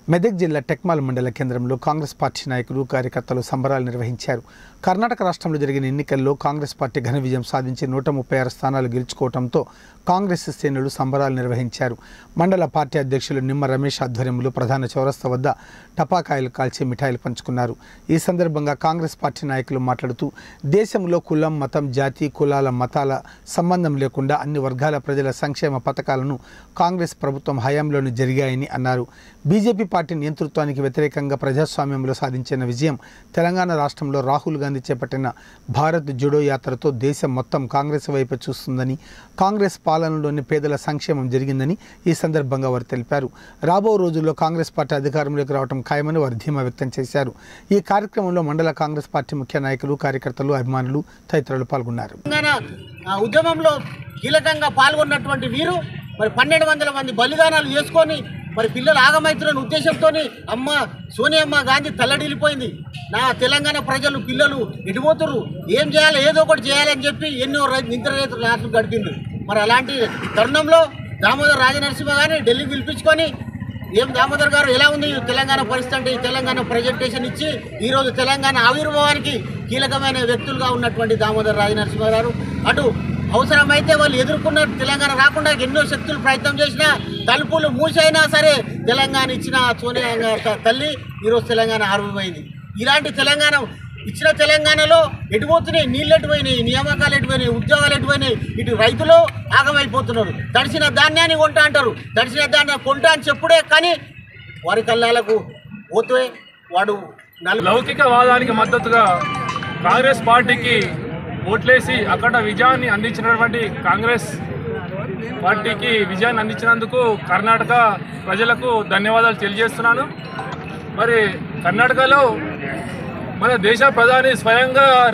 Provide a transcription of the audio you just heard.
మెదక్ జిల్లా టెక్మాల్ మండల కేంద్రంలో కాంగ్రెస్ పార్టీ నాయకులు కార్యకర్తలు సంబరాలు నిర్వహించారు కర్ణాటక రాష్ట్రంలో జరిగిన ఎన్నికల్లో కాంగ్రెస్ పార్టీ ఘన విజయం సాధించి నూట ముప్పై ఆరు స్థానాలు గెలుచుకోవడంతో కాంగ్రెస్ శ్రేణులు సంబరాలు నిర్వహించారు మండల పార్టీ అధ్యక్షులు నిమ్మ రమేష్ ఆధ్వర్యంలో ప్రధాన చౌరస్తా వద్ద టపాకాయలు కాల్చి మిఠాయిలు పంచుకున్నారు ఈ సందర్భంగా కాంగ్రెస్ పార్టీ నాయకులు మాట్లాడుతూ దేశంలో కులం మతం జాతి కులాల మతాల సంబంధం లేకుండా అన్ని వర్గాల ప్రజల సంక్షేమ పథకాలను కాంగ్రెస్ ప్రభుత్వం హయాంలోనే జరిగాయని అన్నారు బీజేపీ పార్టీ నియంతృత్వానికి వ్యతిరేకంగా ప్రజాస్వామ్యంలో సాధించిన విజయం తెలంగాణ రాష్ట్రంలో రాహుల్ గాంధీ చేపట్టిన భారత్ జుడో యాత్రతో దేశం మొత్తం కాంగ్రెస్ వైపు చూస్తుందని కాంగ్రెస్ పాలనలోని పేదల సంక్షేమం జరిగిందని ఈ సందర్భంగా వారు తెలిపారు రాబో రోజుల్లో కాంగ్రెస్ పార్టీ అధికారంలోకి రావడం ఖాయమని వారు ధీమా వ్యక్తం చేశారు ఈ కార్యక్రమంలో మండల కాంగ్రెస్ పార్టీ ముఖ్య నాయకులు కార్యకర్తలు అభిమానులు తదితరులు పాల్గొన్నారు తెలంగాణ ఆ, ఉద్యమంలో కీలకంగా పాల్గొన్నటువంటి వీరు మరి పన్నెండు వందల మంది బలిదానాలు చేసుకొని మరి పిల్లలు ఆగమైతున్న ఉద్దేశంతో అమ్మ సోనియమ్మ గాంధీ తల్లడిల్లిపోయింది నా తెలంగాణ ప్రజలు పిల్లలు ఎడిపోతురు ఏం చేయాలి ఏదో ఒకటి చేయాలని చెప్పి ఎన్నో ర- నిద్ర రేతులు రాత్రులు గడిపింది మరి అలాంటి తరుణంలో దామోదర్ రాజనరసింహ గారిని ఢిల్లీ పిలిపించుకొని ఏం దామోదర్ గారు ఎలా ఉంది ఈ తెలంగాణ పరిస్థితి అంటే ఈ తెలంగాణ ప్రజెంటేషన్ ఇచ్చి ఈరోజు తెలంగాణ ఆవిర్భావానికి కీలకమైన వ్యక్తులుగా ఉన్నటువంటి దామోదర్ రాజనరసింహ గారు అటు అవసరమైతే వాళ్ళు ఎదుర్కొన్న తెలంగాణ రాకుండా ఎన్నో శక్తులు ప్రయత్నం చేసినా తలుపులు మూసైనా సరే తెలంగాణ ఇచ్చిన సోనియా గారి తల్లి ఈరోజు తెలంగాణ ఆరంభమైంది ఇలాంటి తెలంగాణ ఇచ్చిన తెలంగాణలో ఎటుపోతున్నాయి నీళ్ళు ఎటుపోయినాయి నియామకాలు ఎటుపోయినాయి ఉద్యోగాలు ఎటుపోయినాయి ఇటు రైతులు ఆగమైపోతున్నారు తడిసిన ధాన్యాన్ని కొంటా అంటారు తడిసిన ధాన్యాన్ని కొంటా అని చెప్పుడే కానీ వారి కళ్ళాలకు పోతే వాడు నలుగు లౌకికవాదానికి మద్దతుగా కాంగ్రెస్ పార్టీకి ఓట్లేసి అక్కడ విజయాన్ని అందించినటువంటి కాంగ్రెస్ పార్టీకి విజయాన్ని అందించినందుకు కర్ణాటక ప్రజలకు ధన్యవాదాలు తెలియజేస్తున్నాను మరి కర్ణాటకలో మన దేశ ప్రధాని స్వయంగా